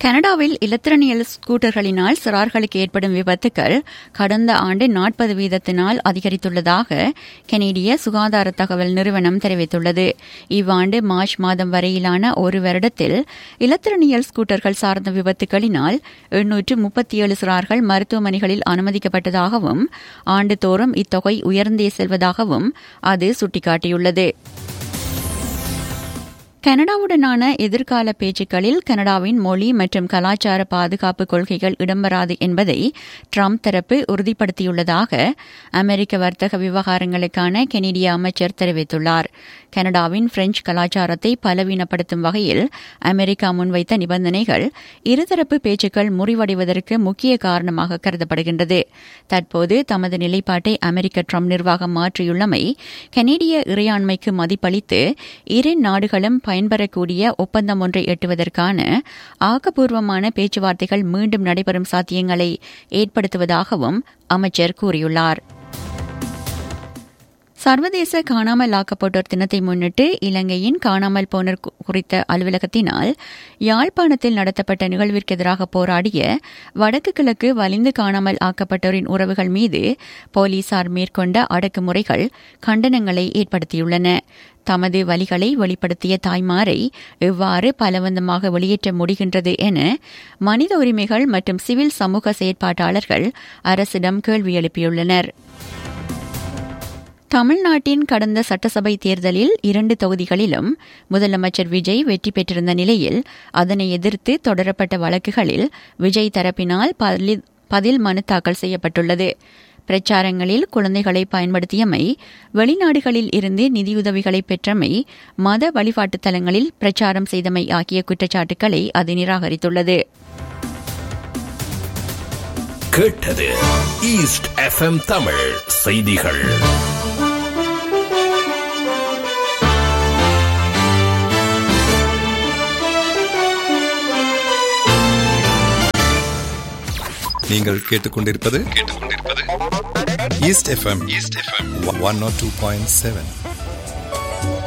கனடாவில் இலத்திரனியல் ஸ்கூட்டர்களினால் சிறார்களுக்கு ஏற்படும் விபத்துக்கள் கடந்த ஆண்டு நாற்பது வீதத்தினால் அதிகரித்துள்ளதாக கனேடிய சுகாதார தகவல் நிறுவனம் தெரிவித்துள்ளது இவ்வாண்டு மார்ச் மாதம் வரையிலான ஒரு வருடத்தில் இலத்திரனியல் ஸ்கூட்டர்கள் சார்ந்த விபத்துகளினால் எண்ணூற்று முப்பத்தி ஏழு சிறார்கள் மருத்துவமனைகளில் அனுமதிக்கப்பட்டதாகவும் ஆண்டுதோறும் இத்தொகை உயர்ந்தே செல்வதாகவும் அது சுட்டிக்காட்டியுள்ளது கனடாவுடனான எதிர்கால பேச்சுக்களில் கனடாவின் மொழி மற்றும் கலாச்சார பாதுகாப்பு கொள்கைகள் இடம்பெறாது என்பதை ட்ரம்ப் தரப்பு உறுதிப்படுத்தியுள்ளதாக அமெரிக்க வர்த்தக விவகாரங்களுக்கான கெனடிய அமைச்சர் தெரிவித்துள்ளார் கனடாவின் பிரெஞ்சு கலாச்சாரத்தை பலவீனப்படுத்தும் வகையில் அமெரிக்கா முன்வைத்த நிபந்தனைகள் இருதரப்பு பேச்சுக்கள் முறிவடைவதற்கு முக்கிய காரணமாக கருதப்படுகின்றது தற்போது தமது நிலைப்பாட்டை அமெரிக்க ட்ரம்ப் நிர்வாகம் மாற்றியுள்ளமை கனேடிய இறையாண்மைக்கு மதிப்பளித்து இரு நாடுகளும் பயன்பெறக்கூடிய ஒப்பந்தம் ஒன்றை எட்டுவதற்கான ஆக்கப்பூர்வமான பேச்சுவார்த்தைகள் மீண்டும் நடைபெறும் சாத்தியங்களை ஏற்படுத்துவதாகவும் அமைச்சர் கூறியுள்ளார் சர்வதேச காணாமல் ஆக்கப்பட்டோர் தினத்தை முன்னிட்டு இலங்கையின் காணாமல் போனோர் குறித்த அலுவலகத்தினால் யாழ்ப்பாணத்தில் நடத்தப்பட்ட நிகழ்விற்கு எதிராக போராடிய வடக்கு கிழக்கு வலிந்து காணாமல் ஆக்கப்பட்டோரின் உறவுகள் மீது போலீசார் மேற்கொண்ட அடக்குமுறைகள் கண்டனங்களை ஏற்படுத்தியுள்ளன தமது வழிகளை வெளிப்படுத்திய தாய்மாரை எவ்வாறு பலவந்தமாக வெளியேற்ற முடிகின்றது என மனித உரிமைகள் மற்றும் சிவில் சமூக செயற்பாட்டாளர்கள் அரசிடம் கேள்வி எழுப்பியுள்ளனா் தமிழ்நாட்டின் கடந்த சட்டசபை தேர்தலில் இரண்டு தொகுதிகளிலும் முதலமைச்சர் விஜய் வெற்றி பெற்றிருந்த நிலையில் அதனை எதிர்த்து தொடரப்பட்ட வழக்குகளில் விஜய் தரப்பினால் பதில் மனு தாக்கல் செய்யப்பட்டுள்ளது பிரச்சாரங்களில் குழந்தைகளை பயன்படுத்தியமை வெளிநாடுகளில் இருந்து நிதியுதவிகளை பெற்றமை மத வழிபாட்டு தலங்களில் பிரச்சாரம் செய்தமை ஆகிய குற்றச்சாட்டுகளை அது நிராகரித்துள்ளது கேட்டது ஈஸ்ட் எஃப்எம் தமிழ் செய்திகள் நீங்கள் கேட்டுக்கொண்டிருப்பது East FM East FM one nought two point seven